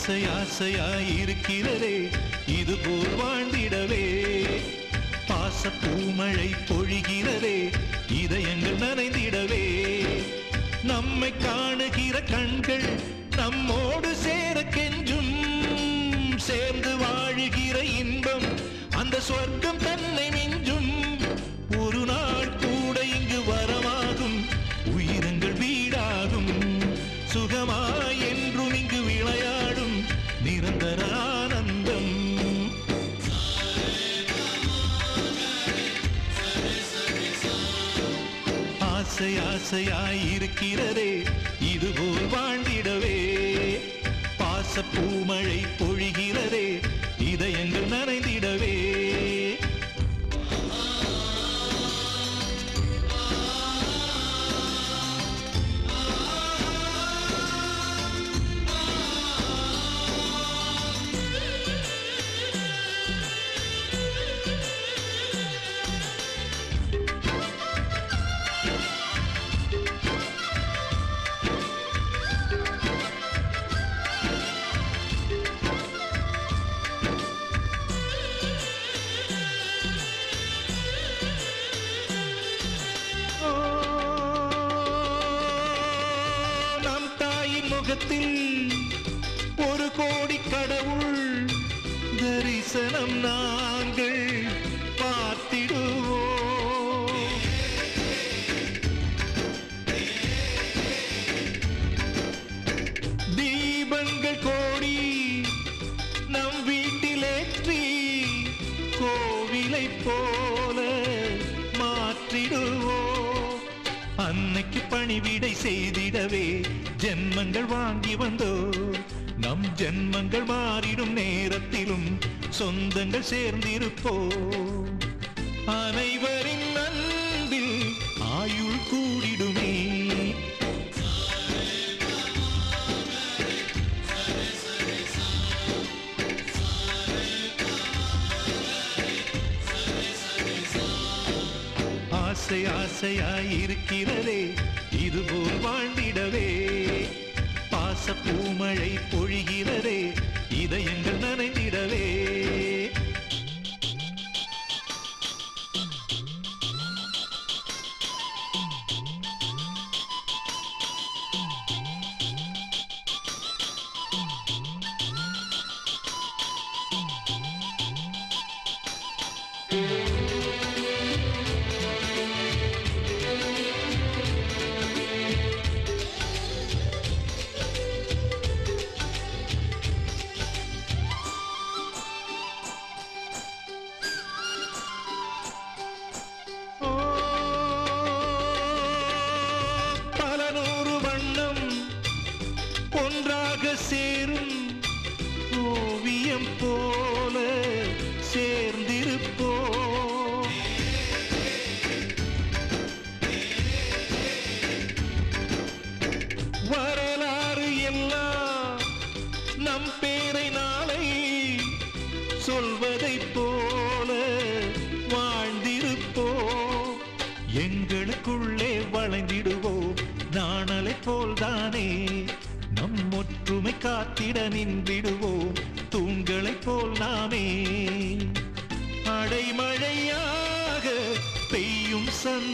ஆசை ஆசையாய் இருக்கிறதே இது போல் வாழ்ந்திடவே பாச பூமழை பொழிகிறதே இதயங்கள் நனைந்திடவே நம்மை காணுகிற கண்கள் நம்மோடு சேர கெஞ்சும் சேர்ந்து வாழுகிற இன்பம் அந்த சொர்க்கம் தன்னை மிஞ்சும் ஒரு நாள் கூட இங்கு வரமாகும் உயிரங்கள் வீடாகும் சுகமாய் என்றும் இங்கு விளையாடும் நிரந்தர ஆனந்தம் ஆசை ஆசையாய் இருக்கிறதே இதுபோல் வாழ்ந்திடவே பாச பூமழை பொழிகிறதே இதயங்கள் நனைந்திடவே ஓ, நம் தாயின் முகத்தில் ஒரு கோடி கடவுள் தரிசனம் நாங்கள் பார்த்திடுவோம் தீபங்கள் கோடி நம் வீட்டிலேற்றி கோவிலை போல மாற்றிடுவோம் அன்னைக்கு பணிவிடை செய்திடவே ஜென்மங்கள் வாங்கி வந்தோ நம் ஜென்மங்கள் மாறிடும் நேரத்திலும் சொந்தங்கள் சேர்ந்திருப்போம் அனைவரின் அன்பில் ஆயுள் கூடிடுமே ஆசை ஆசையாய் இருக்கிறதே இதுபோல் வாழ்ந்திடவே பாச பூமழை பொழிகிறதே இதயங்கள் நனைந்திடவே ஓ, பல நூறு வண்ணம் ஒன்றாக சேரும் ஓவியம் போல சேர்ந்திருப்போம் வரலாறு எல்லாம் நம் பேரை நாளை சொல்வதைப் போல வாழ்ந்திருப்போம் எங்களுக்குள்ளே வளைந்திடுவோம் நாணலை போல்தானே நம் ஒற்றுமை காத்திட நின்றிடுவோம் தூண்களைப் போல் நாமே அடைமழையாக பெய்யும் சந்த